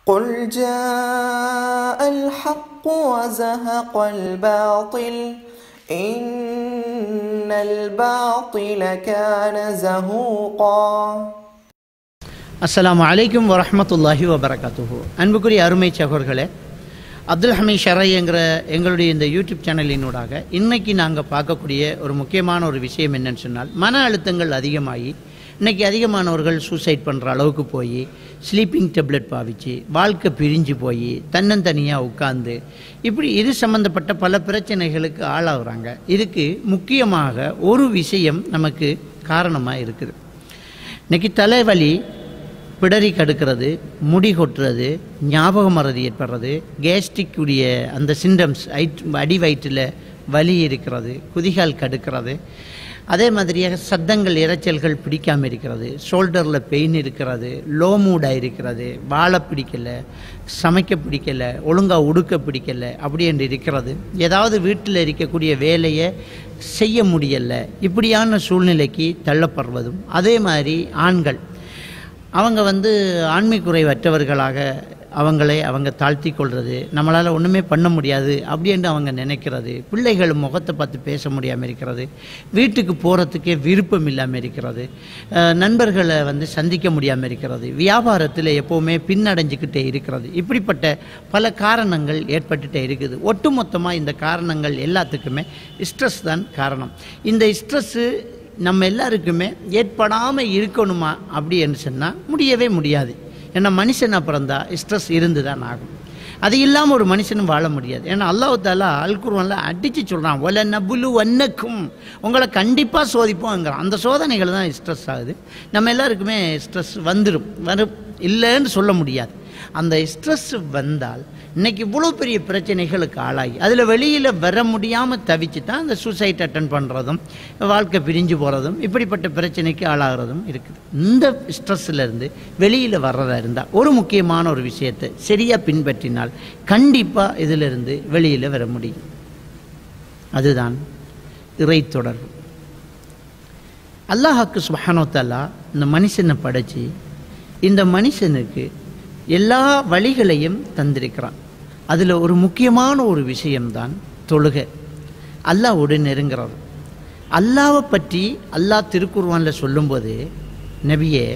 قل جاء الحق وزهق الباطل إن الباطل كان زهوقا அஸ்ஸலாமு அலைக்கும் வரஹ்மத்துல்லாஹி வபரகாத்துஹு அன்புக்குரிய அருமை சகோர்களே அப்துல் ஹமீத் ஷரை என்கிற எங்களுடைய இந்த யூடியூப் சேனலினூடாக இன்னைக்கு நாங்கள் பார்க்கக்கூடிய ஒரு முக்கியமான ஒரு விஷயம் என்னன்னு சொன்னால் மன அழுத்தங்கள் அதிகமாகி இன்னைக்கு அதிகமானவர்கள் சூசைட் பண்ணுற அளவுக்கு போய் ஸ்லீப்பிங் டெப்லெட் பாவிச்சு வாழ்க்கை பிரிஞ்சு போய் தன்னந்தனியாக உட்கார்ந்து இப்படி இது சம்மந்தப்பட்ட பல பிரச்சனைகளுக்கு ஆளாகுறாங்க இதுக்கு முக்கியமாக ஒரு விஷயம் நமக்கு காரணமாக இருக்குது இன்னைக்கு தலைவலி பிடரி கடுக்கிறது முடி கொட்டுறது ஞாபக மறதி ஏற்படுறது கேஸ்ட்ரிக் உடைய அந்த சிம்டம்ஸ் அடி வயிற்றில் வலி இருக்கிறது குதிகால் கடுக்கிறது அதே மாதிரியாக சத்தங்கள் இரைச்சல்கள் பிடிக்காமல் இருக்கிறது ஷோல்டரில் பெயின் இருக்கிறது லோ மூடாக இருக்கிறது வாழ பிடிக்கல சமைக்க பிடிக்கல ஒழுங்காக உடுக்க பிடிக்கல அப்படி என்று இருக்கிறது ஏதாவது வீட்டில் இருக்கக்கூடிய வேலையை செய்ய முடியலை இப்படியான சூழ்நிலைக்கு தள்ளப்படுவதும் அதே மாதிரி ஆண்கள் அவங்க வந்து ஆண்மை குறைவற்றவர்களாக அவங்களை அவங்க தாழ்த்தி கொள்வது நம்மளால் ஒன்றுமே பண்ண முடியாது அப்படின்னு அவங்க நினைக்கிறது பிள்ளைகள் முகத்தை பார்த்து பேச முடியாமல் இருக்கிறது வீட்டுக்கு போகிறதுக்கே விருப்பம் இல்லாமல் இருக்கிறது அஹ் நண்பர்களை வந்து சந்திக்க முடியாமல் இருக்கிறது வியாபாரத்தில் எப்போவுமே பின்னடைஞ்சுக்கிட்டே இருக்கிறது இப்படிப்பட்ட பல காரணங்கள் ஏற்பட்டுட்டே இருக்குது ஒட்டுமொத்தமாக இந்த காரணங்கள் எல்லாத்துக்குமே ஸ்ட்ரெஸ் தான் காரணம் இந்த ஸ்ட்ரெஸ்ஸு நம்ம எல்லாருக்குமே ஏற்படாமல் இருக்கணுமா அப்படின்னு சொன்னால் முடியவே முடியாது ஏன்னா மனுஷன் பிறந்தா ஸ்ட்ரெஸ் இருந்து தான் ஆகும் அது இல்லாமல் ஒரு மனுஷனும் வாழ முடியாது ஏன்னா அல்லாஹ் தாலா அல்குர்வான்ல அடித்து சொல்கிறான் ஒல நபுலு வன்னக்கும் உங்களை கண்டிப்பாக சோதிப்போங்கிறான் அந்த சோதனைகள் தான் ஸ்ட்ரெஸ் ஆகுது நம்ம எல்லாருக்குமே ஸ்ட்ரெஸ் வந்துடும் வரும் இல்லைன்னு சொல்ல முடியாது அந்த ஸ்ட்ரெஸ் வந்தால் இன்னைக்கு இவ்வளோ பெரிய பிரச்சனைகளுக்கு ஆளாகி அதில் வெளியில் வர முடியாமல் தவிச்சு தான் அந்த சூசைட் அட்டன் பண்ணுறதும் வாழ்க்கை பிரிஞ்சு போகிறதும் இப்படிப்பட்ட பிரச்சனைக்கு ஆளாகிறதும் இருக்குது இந்த ஸ்ட்ரெஸ்ஸில் வெளியில் வர்றதா இருந்தால் ஒரு முக்கியமான ஒரு விஷயத்தை சரியாக பின்பற்றினால் கண்டிப்பாக இதிலிருந்து வெளியில் வர முடியும் அதுதான் இறை தொடர்பு அல்லாஹாக்கு சுபஹானோத்தல்லா இந்த மனுஷனை படைச்சி இந்த மனுஷனுக்கு எல்லா வழிகளையும் தந்திருக்கிறான் அதில் ஒரு முக்கியமான ஒரு விஷயம்தான் தொழுகை அல்லாவோடு நெருங்கிறது அல்லாவை பற்றி அல்லாஹ் திருக்குர்வானில் சொல்லும்போது நபியே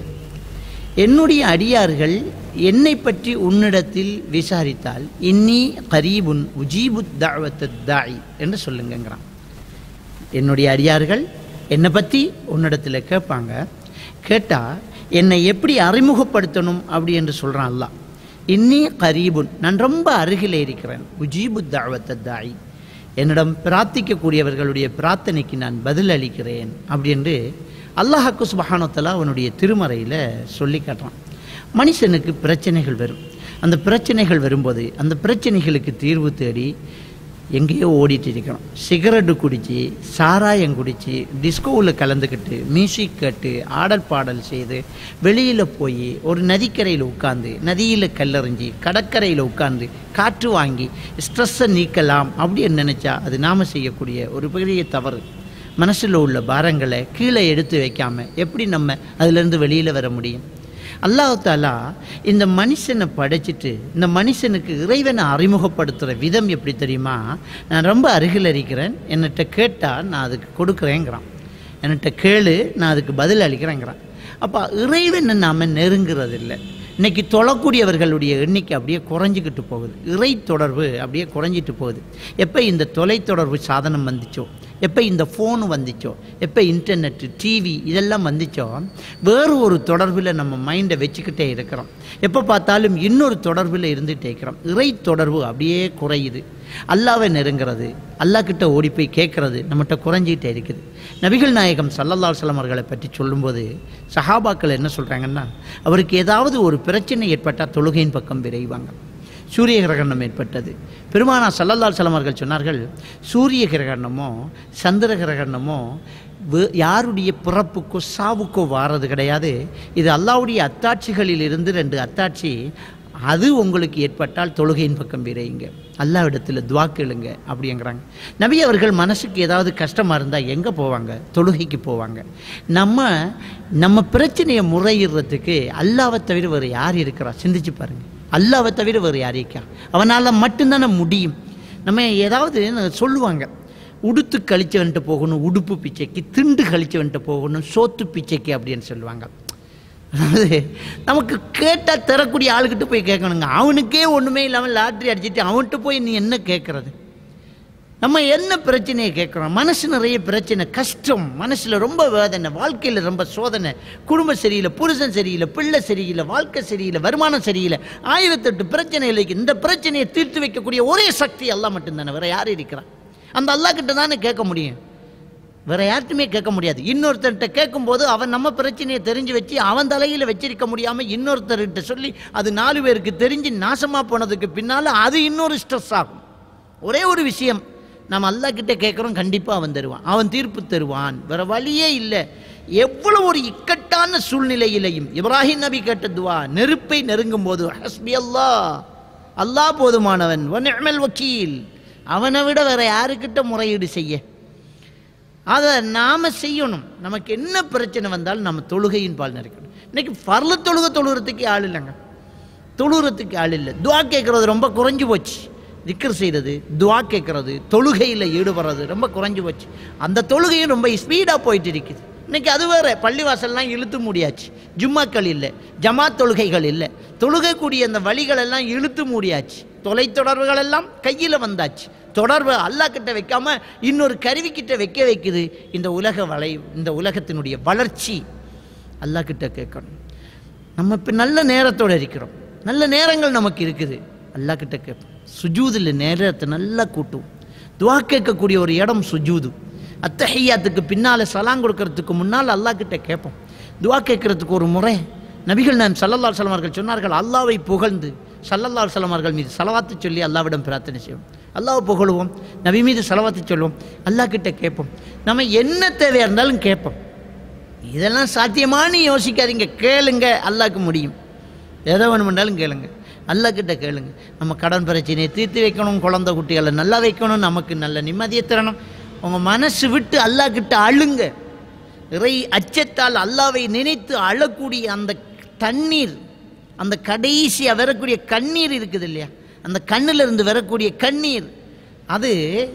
என்னுடைய அடியார்கள் என்னை பற்றி உன்னிடத்தில் விசாரித்தால் இன்னி கரீபுன் உஜீபுத் தாவத்து தாய் என்று சொல்லுங்கங்கிறான் என்னுடைய அடியார்கள் என்னை பற்றி உன்னிடத்தில் கேட்பாங்க கேட்டால் என்னை எப்படி அறிமுகப்படுத்தணும் அப்படி என்று சொல்கிறான் அல்லாஹ் இன்னி கரீபுன் நான் ரொம்ப அருகில் இருக்கிறேன் உஜீபு தாவத்த தாய் என்னிடம் பிரார்த்திக்கக்கூடியவர்களுடைய பிரார்த்தனைக்கு நான் பதில் அளிக்கிறேன் அப்படி என்று அல்லாஹாக்கு சுபஹானத்தலா அவனுடைய திருமறையில் சொல்லி காட்டுறான் மனுஷனுக்கு பிரச்சனைகள் வரும் அந்த பிரச்சனைகள் வரும்போது அந்த பிரச்சனைகளுக்கு தீர்வு தேடி எங்கேயோ ஓடிட்டு இருக்கிறோம் சிகரெட்டு குடித்து சாராயம் குடித்து டிஸ்கோவில் கலந்துக்கிட்டு மியூசிக் கேட்டு ஆடல் பாடல் செய்து வெளியில் போய் ஒரு நதிக்கரையில் உட்காந்து நதியில் கல்லறிஞ்சி கடற்கரையில் உட்காந்து காற்று வாங்கி ஸ்ட்ரெஸ்ஸை நீக்கலாம் அப்படின்னு நினச்சா அது நாம் செய்யக்கூடிய ஒரு பெரிய தவறு மனசில் உள்ள பாரங்களை கீழே எடுத்து வைக்காம எப்படி நம்ம அதிலிருந்து வெளியில் வர முடியும் அல்லாஹ் தாலா இந்த மனுஷனை படைச்சிட்டு இந்த மனுஷனுக்கு இறைவனை அறிமுகப்படுத்துகிற விதம் எப்படி தெரியுமா நான் ரொம்ப அருகில் இருக்கிறேன் என்னட்ட கேட்டால் நான் அதுக்கு கொடுக்குறேங்கிறான் என்கிட்ட கேளு நான் அதுக்கு பதில் அளிக்கிறேங்கிறான் அப்போ இறைவனை நாம் நெருங்கிறது இல்லை இன்னைக்கு தொழக்கூடியவர்களுடைய எண்ணிக்கை அப்படியே குறைஞ்சிக்கிட்டு போகுது இறை தொடர்பு அப்படியே குறைஞ்சிட்டு போகுது எப்போ இந்த தொலைத்தொடர்பு சாதனம் வந்துச்சோ எப்போ இந்த ஃபோனு வந்துச்சோ எப்போ இன்டர்நெட்டு டிவி இதெல்லாம் வந்துச்சோ வேறு ஒரு தொடர்பில் நம்ம மைண்டை வச்சுக்கிட்டே இருக்கிறோம் எப்போ பார்த்தாலும் இன்னொரு தொடர்பில் இருந்துகிட்டே இருக்கிறோம் இறை தொடர்பு அப்படியே குறையுது அல்லாவை நெருங்கிறது அல்லா கிட்ட ஓடி போய் கேட்கறது நம்மகிட்ட குறைஞ்சிக்கிட்டே இருக்குது நபிகள் நாயகம் சல்லல்லா அலுவலம் அவர்களை பற்றி சொல்லும்போது சஹாபாக்கள் என்ன சொல்கிறாங்கன்னா அவருக்கு ஏதாவது ஒரு பிரச்சனை ஏற்பட்டால் தொழுகையின் பக்கம் விரைவாங்க சூரிய கிரகணம் ஏற்பட்டது பெருமானா சல்லல்லால் அவர்கள் சொன்னார்கள் சூரிய கிரகணமோ சந்திர கிரகணமோ வே- யாருடைய பிறப்புக்கோ சாவுக்கோ வாரது கிடையாது இது அல்லாவுடைய அத்தாட்சிகளில் இருந்து ரெண்டு அத்தாட்சி அது உங்களுக்கு ஏற்பட்டால் தொழுகையின் பக்கம் விரையுங்க அல்லாவிடத்தில் துவா கேளுங்க அப்படிங்கிறாங்க நபி அவர்கள் மனசுக்கு ஏதாவது கஷ்டமாக இருந்தால் எங்கே போவாங்க தொழுகைக்கு போவாங்க நம்ம நம்ம பிரச்சனையை முறையிடுறதுக்கு அல்லாவை தவிர வேறு யார் இருக்கிறா சிந்திச்சு பாருங்க அல்லாவை தவிர வேறு யாரைக்கா அவனால் மட்டும்தானே முடியும் நம்ம ஏதாவது சொல்லுவாங்க உடுத்து கழிச்சவன்ட்டு போகணும் உடுப்பு பிச்சைக்கு திண்டு கழிச்சவன்ட்டு போகணும் சோத்து பிச்சைக்கு அப்படின்னு சொல்லுவாங்க அதாவது நமக்கு கேட்டால் தரக்கூடிய ஆளுக்கிட்ட போய் கேட்கணுங்க அவனுக்கே ஒன்றுமே இல்லாமல் லாட்ரி அடிச்சிட்டு அவன்கிட்ட போய் நீ என்ன கேட்குறது நம்ம என்ன பிரச்சனையை கேட்குறோம் மனசு நிறைய பிரச்சனை கஷ்டம் மனசில் ரொம்ப வேதனை வாழ்க்கையில் ரொம்ப சோதனை குடும்பம் சரியில்லை புருஷன் சரியில்லை பிள்ளை சரியில்லை வாழ்க்கை சரியில்லை வருமானம் சரியில்லை ஆயிரத்தெட்டு பிரச்சனைகளுக்கு இந்த பிரச்சனையை தீர்த்து வைக்கக்கூடிய ஒரே சக்தி அல்லாஹ் மட்டும்தானே வேற யார் இருக்கிறான் அந்த அல்லாஹ் கிட்ட தானே கேட்க முடியும் வேற யார்ட்டுமே கேட்க முடியாது இன்னொருத்தர்கிட்ட கேட்கும்போது அவன் நம்ம பிரச்சனையை தெரிஞ்சு வச்சு அவன் தலையில் வச்சிருக்க முடியாம இன்னொருத்தர்கிட்ட சொல்லி அது நாலு பேருக்கு தெரிஞ்சு நாசமா போனதுக்கு பின்னால அது இன்னொரு ஸ்ட்ரெஸ் ஆகும் ஒரே ஒரு விஷயம் நம்ம அல்லாஹ் கிட்ட கேட்குறோம் கண்டிப்பாக அவன் தருவான் அவன் தீர்ப்பு தருவான் வேற வழியே இல்லை எவ்வளவு ஒரு இக்கட்டான சூழ்நிலையிலையும் இப்ராஹிம் நபி கேட்ட துவா நெருப்பை நெருங்கும் போது ஹஸ்பி அல்லாஹ் அல்லாஹ் போதுமானவன் வநிஅமல் வக்கீல் அவனை விட வேற யாருக்கிட்ட முறையீடு செய்ய அதை நாம் செய்யணும் நமக்கு என்ன பிரச்சனை வந்தாலும் நம்ம தொழுகையின் பால் நினைக்கணும் இன்னைக்கு பரல தொழுகை தொழுகிறதுக்கு ஆள் இல்லைங்க தொழுகிறதுக்கு ஆள் இல்லை துவா கேட்குறது ரொம்ப குறைஞ்சு போச்சு திக்கர் செய்கிறது துவா கேட்குறது தொழுகையில் ஈடுபடுறது ரொம்ப குறைஞ்சு போச்சு அந்த தொழுகையும் ரொம்ப ஸ்பீடாக போயிட்டு இருக்குது இன்னைக்கு அது வேற பள்ளிவாசல்லாம் இழுத்து முடியாச்சு ஜும்மாக்கள் இல்லை ஜமாத் தொழுகைகள் இல்லை தொழுகக்கூடிய அந்த வழிகள் எல்லாம் இழுத்து மூடியாச்சு தொலைத்தொடர்புகள் எல்லாம் கையில் வந்தாச்சு தொடர்பு அல்லாஹ் கிட்ட வைக்காம இன்னொரு கருவி கிட்ட வைக்க வைக்குது இந்த உலக வளை இந்த உலகத்தினுடைய வளர்ச்சி அல்லாஹ் கிட்ட கேட்கணும் நம்ம இப்போ நல்ல நேரத்தோடு இருக்கிறோம் நல்ல நேரங்கள் நமக்கு இருக்குது அல்லாஹ் கிட்ட கேட்போம் சுஜூதில் நேரத்தை நல்லா கூட்டும் துவா கேட்கக்கூடிய ஒரு இடம் சுஜூது அத்தஹியாத்துக்கு பின்னால் சலாங் கொடுக்கறதுக்கு முன்னால் அல்லாஹ் கிட்ட கேட்போம் துவா கேட்கறதுக்கு ஒரு முறை நபிகள் நான் சல்லல்லா சலமார்கள் சொன்னார்கள் அல்லாவை புகழ்ந்து சல்லல்லா சலமார்கள் மீது சலவாத்து சொல்லி அல்லாவிடம் பிரார்த்தனை செய்வோம் அல்லாவை புகழுவோம் நபி மீது சலவாத்து சொல்லுவோம் அல்லாஹ் கிட்ட கேட்போம் நம்ம என்ன தேவையாக இருந்தாலும் கேட்போம் இதெல்லாம் சாத்தியமானு யோசிக்காதீங்க கேளுங்க அல்லாஹ்க்கு முடியும் எதை வேணுமென்றாலும் கேளுங்க அல்லாஹ் கிட்ட கேளுங்க நம்ம கடன் பிரச்சனையை தீர்த்து வைக்கணும் குழந்தை குட்டிகளை நல்லா வைக்கணும் நமக்கு நல்ல நிம்மதியை தரணும் உங்கள் மனசு விட்டு அல்லாஹ் கிட்ட அழுங்க இறை அச்சத்தால் அல்லாவை நினைத்து அழக்கூடிய அந்த தண்ணீர் அந்த கடைசியாக வரக்கூடிய கண்ணீர் இருக்குது இல்லையா அந்த கண்ணுல இருந்து வரக்கூடிய கண்ணீர் அது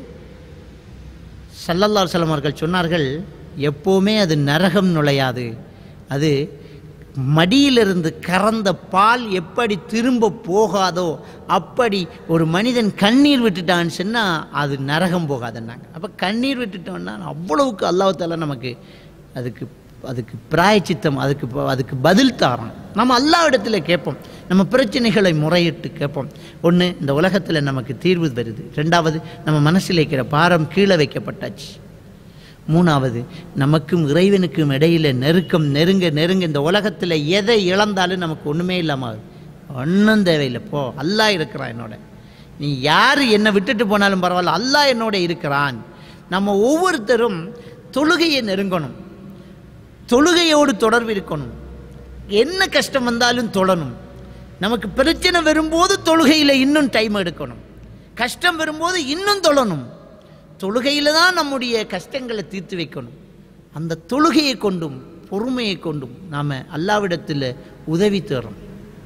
சல்லல்லாஹு அலைஹி அவர்கள் சொன்னார்கள் எப்போவுமே அது நரகம் நுழையாது அது மடியிலிருந்து கறந்த பால் எப்படி திரும்ப போகாதோ அப்படி ஒரு மனிதன் கண்ணீர் விட்டுட்டான்னு சொன்னால் அது நரகம் போகாதுன்னாங்க அப்போ கண்ணீர் விட்டுட்டோம்னா அவ்வளவுக்கு அல்லாஹால நமக்கு அதுக்கு அதுக்கு பிராயச்சித்தம் அதுக்கு ப- அதுக்கு பதில் தாரோம் நம்ம அல்லாவிடத்துல கேட்போம் நம்ம பிரச்சனைகளை முறையிட்டு கேட்போம் ஒன்று இந்த உலகத்தில் நமக்கு தீர்வு வருது ரெண்டாவது நம்ம மனசில் இருக்கிற பாரம் கீழே வைக்கப்பட்டாச்சு மூணாவது நமக்கும் இறைவனுக்கும் இடையில நெருக்கம் நெருங்க நெருங்க இந்த உலகத்தில் எதை இழந்தாலும் நமக்கு ஒன்றுமே இல்லாமல் ஒன்றும் தேவையில்லை போ அல்லாஹ் இருக்கிறான் என்னோட நீ யார் என்னை விட்டுட்டு போனாலும் பரவாயில்ல அல்லாஹ் என்னோட இருக்கிறான் நம்ம ஒவ்வொருத்தரும் தொழுகையை நெருங்கணும் தொழுகையோடு தொடர்பு இருக்கணும் என்ன கஷ்டம் வந்தாலும் தொழணும் நமக்கு பிரச்சனை வரும்போது தொழுகையில் இன்னும் டைம் எடுக்கணும் கஷ்டம் வரும்போது இன்னும் தொழணும் தொழுகையில் தான் நம்முடைய கஷ்டங்களை தீர்த்து வைக்கணும் அந்த தொழுகையை கொண்டும் பொறுமையை கொண்டும் நாம் அல்லாவிடத்தில் உதவி தர்றோம்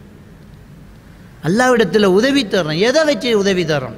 அல்லாவிடத்தில் உதவி தர்றோம் எதை வச்சு உதவி தர்றோம்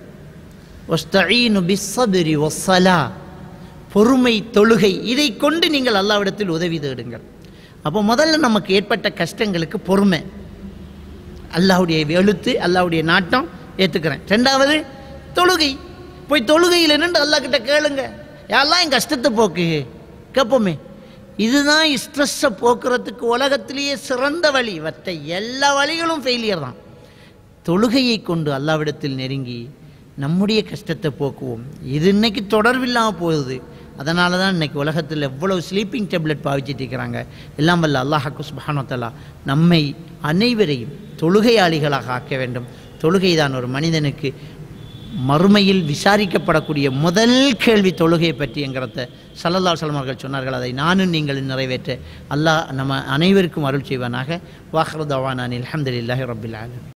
வஸ்தஈனு பிஸ்ஸபிரி வஸ்ஸலா பொறுமை தொழுகை இதை கொண்டு நீங்கள் அல்லாவிடத்தில் உதவி தேடுங்கள் அப்போ முதல்ல நமக்கு ஏற்பட்ட கஷ்டங்களுக்கு பொறுமை அல்லாஹ்வுடைய எழுத்து அல்லாஹ்வுடைய நாட்டம் ஏற்றுக்கிறேன் ரெண்டாவது தொழுகை போய் தொழுகையில் நின்று அல்லாஹ் கிட்ட கேளுங்க யாரெல்லாம் என் கஷ்டத்தை போக்கு கேட்போமே இதுதான் ஸ்ட்ரெஸ்ஸை போக்குறதுக்கு உலகத்திலேயே சிறந்த வழி மற்ற எல்லா வழிகளும் ஃபெயிலியர் தான் தொழுகையை கொண்டு அல்லாவிடத்தில் நெருங்கி நம்முடைய கஷ்டத்தை போக்குவோம் இது இன்னைக்கு தொடர்பில்லாமல் போகுது அதனால தான் இன்னைக்கு உலகத்தில் எவ்வளவு ஸ்லீப்பிங் டேப்லெட் பாவிச்சிட்டு இருக்கிறாங்க எல்லாம் வல்ல அல்லாஹாக்கு சுபஹானத்தல்லா நம்மை அனைவரையும் தொழுகையாளிகளாக ஆக்க வேண்டும் தொழுகை தான் ஒரு மனிதனுக்கு மறுமையில் விசாரிக்கப்படக்கூடிய முதல் கேள்வி தொழுகையை பற்றிங்கிறத சல்லல்லா சலமார்கள் சொன்னார்கள் அதை நானும் நீங்கள் நிறைவேற்ற அல்லாஹ் நம்ம அனைவருக்கும் அருள் செய்வானாக வாஹ்ரதாவானில் அலமதுல்லாஹி ரபில் ஆலமீன்